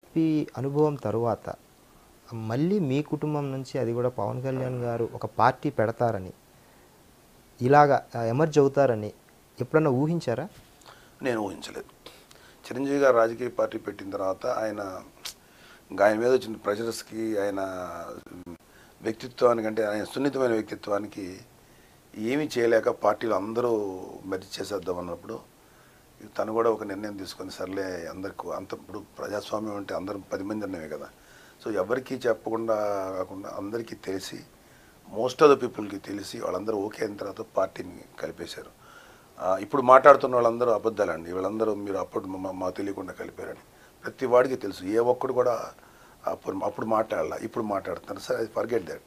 BJP అనుభవం తరువాత మళ్ళీ మీ కుటుంబం నుంచి అది కూడా పవన్ కళ్యాణ్ గారు ఒక పార్టీ పెడతారని ఇలాగా ఎమర్జ్ అవుతారని ఎప్పుడన్నా ఊహించారా నేను ఊహించలేదు చిరంజీవి గారు రాజకీయ పార్టీ పెట్టిన తర్వాత ఆయన ఇంకా ఆయన మీద వచ్చిన ప్రెషర్స్కి ఆయన వ్యక్తిత్వానికి అంటే ఆయన సున్నితమైన వ్యక్తిత్వానికి ఏమీ చేయలేక పార్టీలు అందరూ మెర్జ్ చేసేద్దాం అన్నప్పుడు తను కూడా ఒక నిర్ణయం తీసుకొని సర్లే అందరికి అంత ఇప్పుడు ప్రజాస్వామ్యం అంటే అందరం పది మంది ఉన్నవే కదా సో ఎవరికీ చెప్పకుండా కాకుండా అందరికీ తెలిసి మోస్ట్ ఆఫ్ ద పీపుల్కి తెలిసి వాళ్ళందరూ ఓకే అయిన తర్వాత పార్టీని కలిపేశారు ఆ, ఇప్పుడు మాట్లాడుతున్న వాళ్ళందరూ అబద్ధాలండి వీళ్ళందరూ మీరు అప్పుడు మా- మా తెలియకుండా కలిపారని ప్రతి వాడికి తెలుసు ఏ ఒక్కడు కూడా అప్పుడు అప్పుడు మాట్లాడాల ఇప్పుడు మాట్లాడుతున్నారు సరే అది ఫర్గెట్ దట్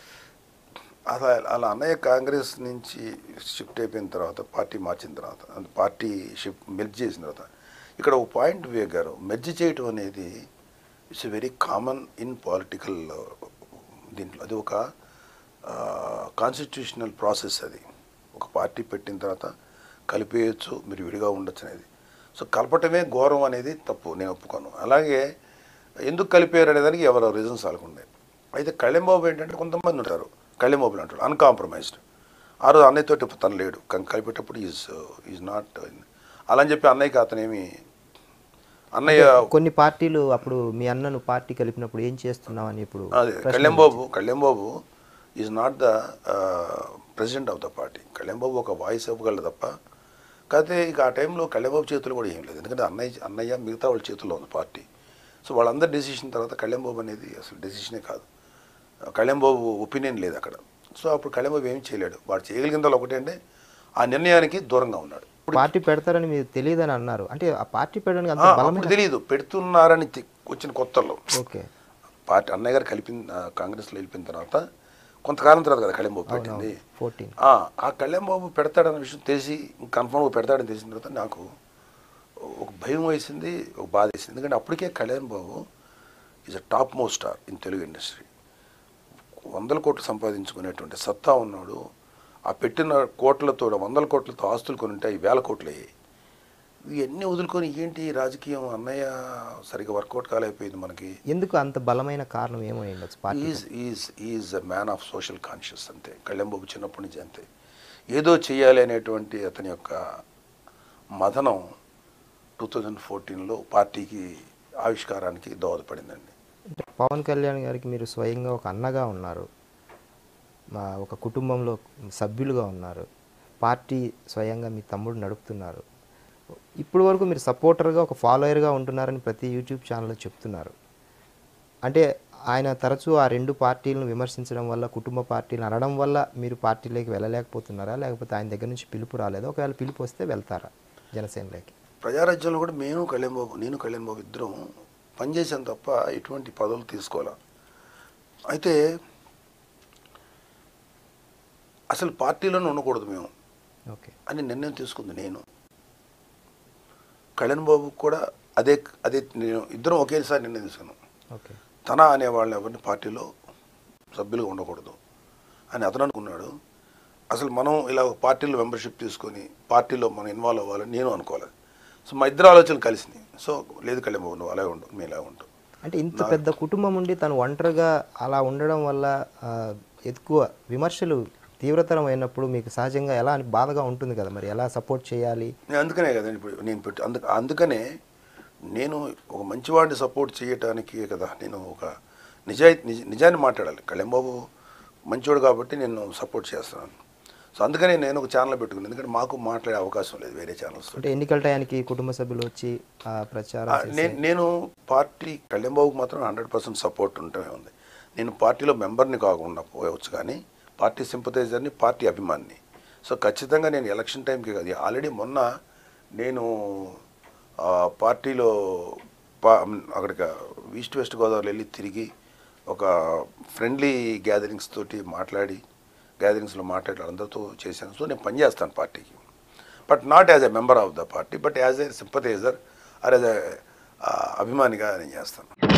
అలా అలా అన్నయ్య కాంగ్రెస్ నుంచి షిఫ్ట్ అయిపోయిన తర్వాత పార్టీ మార్చిన తర్వాత అంటే పార్టీ షిఫ్ట్ మెర్జ్ చేసిన తర్వాత ఇక్కడ ఒక పాయింట్ వివేక్ గారు మెర్జ్ చేయటం అనేది it's very common in political దీంట్లో అది ఒక కాన్స్టిట్యూషనల్ ప్రాసెస్ అది ఒక పార్టీ పెట్టిన తర్వాత కలిపేయచ్చు మీరు విడిగా ఉండొచ్చు అనేది సో కలపటమే ఘోరం అనేది తప్పు నేను ఒప్పుకోను అలాగే ఎందుకు కలిపారు అనే దానికి ఎవరో రీజన్స్ వాళ్ళకుండే అయితే కళ్యాణబాబు ఏంటంటే కొంతమంది ఉంటారు కళ్యాణబాబులు అంటారు అన్కాంప్రమైజ్డ్ ఆ రోజు అన్నయ్యతో తను లేడు కానీ కలిపేటప్పుడు ఈజ్ ఈజ్ నాట్ అలా అని చెప్పి అన్నయ్యకి అతనేమి అన్నయ్య కొన్ని పార్టీలు అప్పుడు మీ అన్నను పార్టీ కలిపినప్పుడు ఏం చేస్తున్నామని ఇప్పుడు అదే Kalyan Babu Kalyan Babu is not the president of the party Kalyan Babu ఒక వాయిస్ ఇవ్వగలడు తప్ప కాకపోతే ఇక ఆ టైంలో కళ్యాణబాబు చేతులు కూడా ఏం లేదు ఎందుకంటే అన్నయ్య అన్నయ్య మిగతా వాళ్ళ చేతుల్లో ఉంది పార్టీ సో వాళ్ళందరి డెసిషన్ తర్వాత కళ్యాణబాబు అనేది అసలు డెసిషనే కాదు కళ్యాణబాబు ఒపీనియన్ లేదు అక్కడ సో అప్పుడు కళ్యాణబాబు ఏం చేయలేడు వాడు చేయగలిగిందో ఒకటి అంటే ఆ నిర్ణయానికి దూరంగా ఉన్నాడు పార్టీ పెడతారని మీరు తెలియదని అన్నారు అంటే ఆ పార్టీ పెట్టడానికి అంత ఆ, బలమైన అప్పుడు తెలియదు పెడుతున్నారని తె- వచ్చిన కొత్తలో ఓకే పార్టీ అన్నయ్య గారు కలిపిన ఆ, కాంగ్రెస్లో వెళ్ళిపోయిన తర్వాత కొంతకాలం తర్వాత కదా కళ్యాణ్ బాబు పెట్టింది ఫోర్టీన్ ఆ, ఆ కళ్యాణ్ బాబు పెడతాడన్న విషయం తెలిసి కన్ఫర్మ్గా పెడతాడని తెలిసిన తర్వాత నాకు ఒక భయం వేసింది ఒక బాధ వేసింది ఎందుకంటే అప్పటికే Kalyan Babu is a top most star in Telugu industry వందల కోట్లు సంపాదించుకునేటువంటి సత్తా ఉన్నాడు ఆ పెట్టిన కోట్లతో వందల కోట్లతో ఆస్తులు కొని ఉంటాయి వేల కోట్లు అయ్యాయి ఇవన్నీ వదులుకొని ఏంటి ఈ రాజకీయం అన్నయ్య సరిగ్గా వర్కౌట్ కాలేకపోయింది మనకి ఎందుకు అంత బలమైన కారణం ఏమో అయి ఉండొచ్చు party is is is a man of social conscious అంతే కళ్యాణబాబు చిన్నప్పటి నుంచి అంతే ఏదో చేయాలి అనేటువంటి అతని యొక్క మదనం టూ థౌజండ్ ఫోర్టీన్లో పార్టీకి ఆవిష్కారానికి దోహదపడిందండి అంటే పవన్ కళ్యాణ్ గారికి మీరు స్వయంగా ఒక అన్నగా ఉన్నారు మా ఒక కుటుంబంలో సభ్యులుగా ఉన్నారు పార్టీ స్వయంగా మీ తమ్ముడు నడుపుతున్నారు ఇప్పుడు వరకు మీరు సపోర్టర్గా ఒక ఫాలోయర్గా ఉంటున్నారని ప్రతి యూట్యూబ్ ఛానల్లో చెప్తున్నారు అంటే ఆయన తరచూ ఆ రెండు పార్టీలను విమర్శించడం వల్ల కుటుంబ పార్టీలు అనడం వల్ల మీరు పార్టీలోకి వెళ్ళలేకపోతున్నారా లేకపోతే ఆయన దగ్గర నుంచి పిలుపు రాలేదా ఒకవేళ పిలుపు వస్తే వెళ్తారా జనసేనలోకి ప్రజారాజ్యంలో కూడా మేము కళ్యాణ్ బాబు నేను కళ్యాణ్ బాబు ఇద్దరం పనిచేసాం తప్ప ఎటువంటి పదవులు తీసుకోవాలా అయితే అసలు పార్టీలోనే ఉండకూడదు మేము ఓకే అని నిర్ణయం తీసుకుంది నేను కళ్యాణ్ బాబు కూడా అదే అదే నేను ఇద్దరం ఒకేసారి నిర్ణయం తీసుకున్నాం ఓకే తన అనే వాళ్ళని ఎవరిని పార్టీలో సభ్యులుగా ఉండకూడదు అని అతను అనుకున్నాడు అసలు మనం ఇలా ఒక పార్టీలో మెంబర్షిప్ తీసుకొని పార్టీలో మనం ఇన్వాల్వ్ అవ్వాలని నేను అనుకోవాలి సో మా ఇద్దరు ఆలోచనలు కలిసినాయి సో లేదు కళ్యాణ్ బాబు నువ్వు అలాగే ఉండు మేము ఇలా ఉంటాం అంటే ఇంత పెద్ద కుటుంబం ఉండి తను ఒంటరిగా అలా ఉండడం వల్ల ఆ, ఎక్కువ విమర్శలు తీవ్రతరం అయినప్పుడు మీకు సహజంగా ఎలా అని బాధగా ఉంటుంది కదా మరి ఎలా సపోర్ట్ చేయాలి నేను అందుకనే కదండి ఇప్పుడు నేను పెట్టి అందుక అందుకనే నేను ఒక మంచివాడిని సపోర్ట్ చేయటానికి కదా నేను ఒక నిజాయి నిజ నిజాన్ని మాట్లాడాలి కళ్యాణ్ బాబు మంచివాడు కాబట్టి నేను సపోర్ట్ చేస్తున్నాను సో అందుకనే నేను ఒక ఛానల్ పెట్టుకున్నాను ఎందుకంటే మాకు మాట్లాడే అవకాశం లేదు వేరే ఛానల్స్ అంటే ఎన్నికల టయానికి కుటుంబ సభ్యులు వచ్చి ఆ, ప్రచారం చేసి- నేను నేను పార్టీ కళ్యాణ్ బాబుకి మాత్రం హండ్రెడ్ పర్సెంట్ సపోర్ట్ ఉంటమే ఉంది నేను పార్టీలో మెంబర్ని కాకుండా పోయవచ్చు కానీ పార్టీ సింపతైజర్ని పార్టీ అభిమానిని సో ఖచ్చితంగా నేను ఎలక్షన్ టైంకి కాదు ఆల్రెడీ మొన్న నేను ఆ, పార్టీలో పా అక్కడికి ఈస్ట్ వెస్ట్ గోదావరి వెళ్ళి తిరిగి ఒక ఫ్రెండ్లీ గ్యాదరింగ్స్ తోటి మాట్లాడి గ్యాదరింగ్స్లో మాట్లాడి అందరితో చేశాను సో నేను పనిచేస్తాను పార్టీకి but not as a member of the party but as a sympathiser or as a అభిమానిగా నేను చేస్తాను